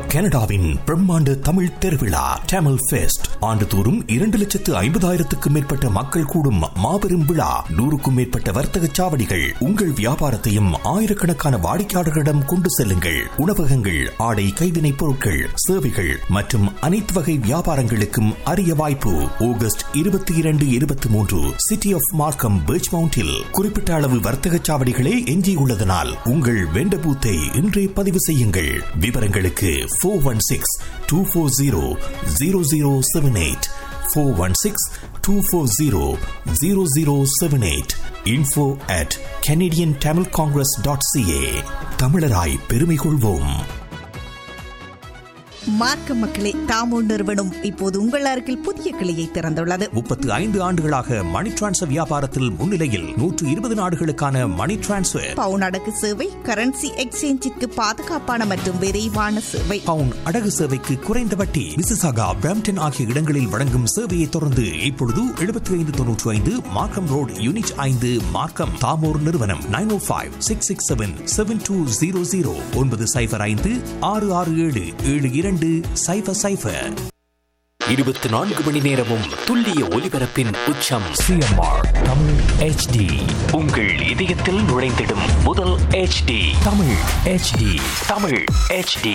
கனடாவின் பிரம்மாண்ட தமிழ் திருவிழா டேமல் ஃபெஸ்ட் ஆண்டுதோறும் இரண்டு லட்சத்து ஐம்பதாயிரத்துக்கும் மேற்பட்ட மக்கள் கூடும் மாபெரும் விழா நூறுக்கும் மேற்பட்ட வர்த்தக சாவடிகள் உங்கள் வியாபாரத்தையும் ஆயிரக்கணக்கான வாடிக்கையாளர்களிடம் கொண்டு செல்லுங்கள் உணவகங்கள் ஆடை கைவினைப் பொருட்கள் சேவைகள் மற்றும் அனைத்து வகை வியாபாரங்களுக்கும் அரிய வாய்ப்பு ஆகஸ்ட் இருபத்தி இரண்டு இருபத்தி மூன்று சிட்டி ஆஃப் மார்க்கம் பீச் மவுண்டில் குறிப்பிட்ட அளவு வர்த்தக சாவடிகளே எஞ்சியுள்ளதனால் உங்கள் வெண்ட பூத்தை இன்றே பதிவு செய்யுங்கள் விவரங்களுக்கு four one six two four zero zero zero seven eight four one six two four zero zero zero seven eight info at Canadian Tamil Congress dot CA தமிழராய் பெருமை கொள்வோம் மார்க்க மக்களே தாமோ நிறுவனம் இப்போது உங்கள் அருகில் புதிய கிளையை திறந்துள்ளது முப்பத்து ஐந்து ஆண்டுகளாக மணி டிரான்ஸ்ஃபர் வியாபாரத்தில் முன்னிலையில் நூற்று இருபது நாடுகளுக்கான மணி டிரான்ஸ்ஃபர் பவுன் அடகு சேவை கரன்சி எக்ஸ்சேஞ்சிற்கு பாதுகாப்பான மற்றும் விரைவான சேவை பவுன் அடகு சேவைக்கு குறைந்த வட்டி மிசிசாகா பிரம்டன் ஆகிய இடங்களில் வழங்கும் சேவையை தொடர்ந்து இப்பொழுது எழுபத்தி ஐந்து தொன்னூற்றி ஐந்து மார்க்கம் ரோடு யூனிட் ஐந்து மார்க்கம் தாமோர் நிறுவனம் nine o five six six seven seven two zero zero ஒன்பது சைபர் ஐந்து ஆறு ஆறு ஏழு ஏழு இரண்டு சைபர் சைபர் இருபத்தி நான்கு மணி நேரமும் துல்லிய ஒலிபரப்பின் உச்சம் சிஎம்ஆர் தமிழ் ஹெச்டி உங்கள் இதயத்தில் நுழைந்திடும் முதல் HD Tamil HD Tamil HD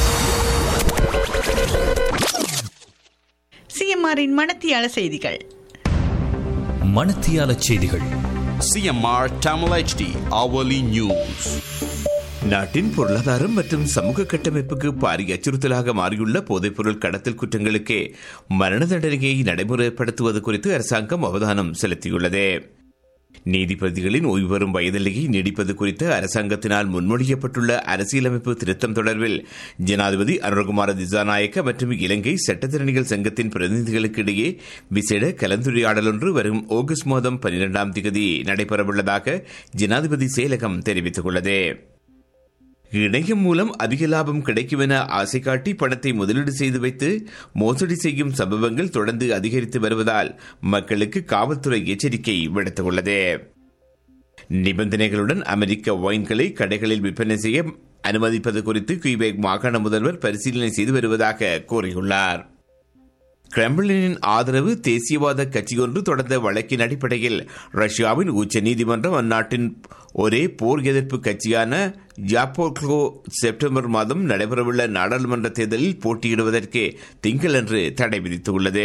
சிஎம்ஆரின் மனத்தியால செய்திகள் மணத்தியால செய்திகள் CMR Tamil HD hourly news. நாட்டின் பொருளாதாரம் மற்றும் சமூக கட்டமைப்புக்கு பாரிய அச்சுறுத்தலாக மாறியுள்ள போதைப்பொருள் கடத்தல் குற்றங்களுக்கு மரண தண்டனையை நடைமுறைப்படுத்துவது குறித்து அரசாங்கம் அவதானம் செலுத்தியுள்ளது நீதிபதிகளின் ஓய்வு பெறும் வயதிலேயே நீடிப்பது குறித்து அரசாங்கத்தினால் முன்மொழியப்பட்டுள்ள அரசியலமைப்பு திருத்தம் தொடர்பில் ஜனாதிபதி அனுரகுமார திசாநாயக்க மற்றும் இலங்கை சட்டத்திறனிகள் சங்கத்தின் பிரதிநிதிகளுக்கு இடையே விசேட கலந்துரையாடல் ஒன்று வரும் ஆகஸ்ட் மாதம் பனிரெண்டாம் தேதி நடைபெறவுள்ளதாக ஜனாதிபதி செயலகம் தெரிவித்துள்ளது இணையம் மூலம் அதிக லாபம் கிடைக்கும் என ஆசை காட்டி பணத்தை முதலீடு செய்து வைத்து மோசடி செய்யும் சம்பவங்கள் தொடர்ந்து அதிகரித்து வருவதால் மக்களுக்கு காவல்துறை எச்சரிக்கை விடுத்துள்ளது நிபந்தனைகளுடன் அமெரிக்க ஒயின்களை கடைகளில் விற்பனை செய்ய அனுமதிப்பது குறித்து குய்பேக் மாகாண முதல்வர் பரிசீலனை செய்து வருவதாக கூறியுள்ளார் கிரெம்ளினின் ஆதரவு தேசியவாத கட்சியொன்று தொடர்ந்த வழக்கின் அடிப்படையில் ரஷ்யாவின் உச்ச நீதிமன்றம் அந்நாட்டின் ஒரே போர் எதிர்ப்பு கட்சியான ஜாப்போக்லோ செப்டம்பர் மாதம் நடைபெறவுள்ள நாடாளுமன்ற தேர்தலில் போட்டியிடுவதற்கு திங்களன்று தடை விதித்துள்ளது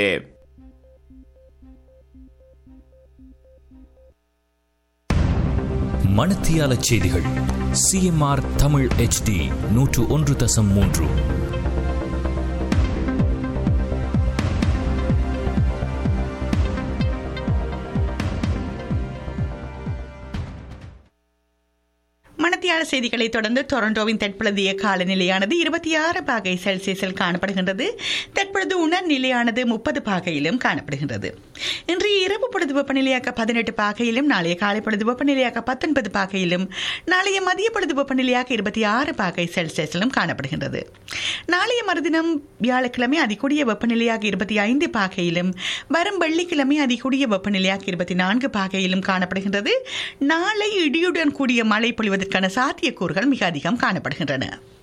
மணத்தியால செய்திகள் சிஎம்ஆர் தமிழ் ஹெச்டி நூற்று ஒன்று தசம் மூன்று மணத்தியால செய்திகளை தொடர்ந்து டொரண்டோவின் தற்பொழுதைய காலநிலையானது இருபத்தி ஆறு பாகை செல்சியஸில் காணப்படுகின்றது தற்பொழுது உணர் நிலையானது முப்பது பாகையிலும் காணப்படுகின்றது இன்றைய இரவு பொழுது வெப்பநிலையாக பதினெட்டு பாகையிலும் நாளைய காலை பொழுது வெப்பநிலையாக பத்தொன்பது பாகையிலும் நாளைய மதிய பொழுது வெப்பநிலையாக இருபத்தி ஆறு பாகை செல்சியஸிலும் காணப்படுகின்றது நாளைய மறுதினம் வியாழக்கிழமை அதிகூடிய வெப்பநிலையாக இருபத்தி ஐந்து பாகையிலும் வரும் வெள்ளிக்கிழமை அதிகூடிய வெப்பநிலையாக இருபத்தி நான்கு பாகையிலும் காணப்படுகின்றது நாளை இடியுடன் கூடிய மழை பொழிவதற்கான சாத்தியக்கூறுகள் மிக அதிகம் காணப்படுகின்றன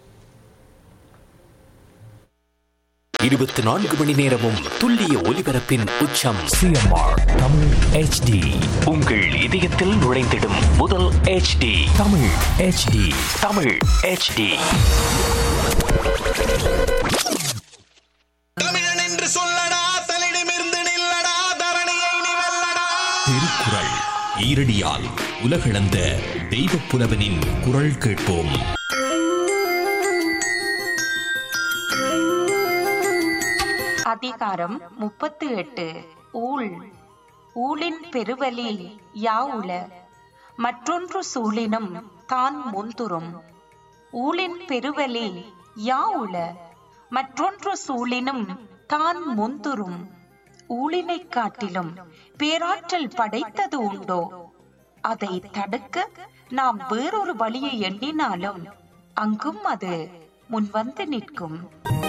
இருபத்தி நான்கு மணி நேரமும் துல்லிய ஒலிபரப்பின் உச்சம் சிஎம்ஆர் தமிழ் ஹெச்டி உங்கள் இதயத்தில் நுழைந்திடும் முதல் HD Tamil HD Tamil HD தமிழன் என்று சொல்லடா தலிடமிருந்து நில்லடா தரணியை நீ வெல்லடா திருக்குறள் ஈரடியால் உலகளந்த தெய்வ புலவனின் குரல் கேட்போம் அதிகாரம் முப்பத்து எட்டு ஊழ் ஊழின் பெருவலி யாவுல மற்றொன்று சூழினும் தான் முந்துரும் ஊழின் பெருவலி யாவுல மற்றொன்று சூழினும் தான் முந்துரும் ஊழினைக் காட்டிலும் பேராற்றல் படைத்தது உண்டோ அதை தடுக்க நாம் வேறொரு வழியை எண்ணினாலும் அங்கும் அது முன்வந்து நிற்கும்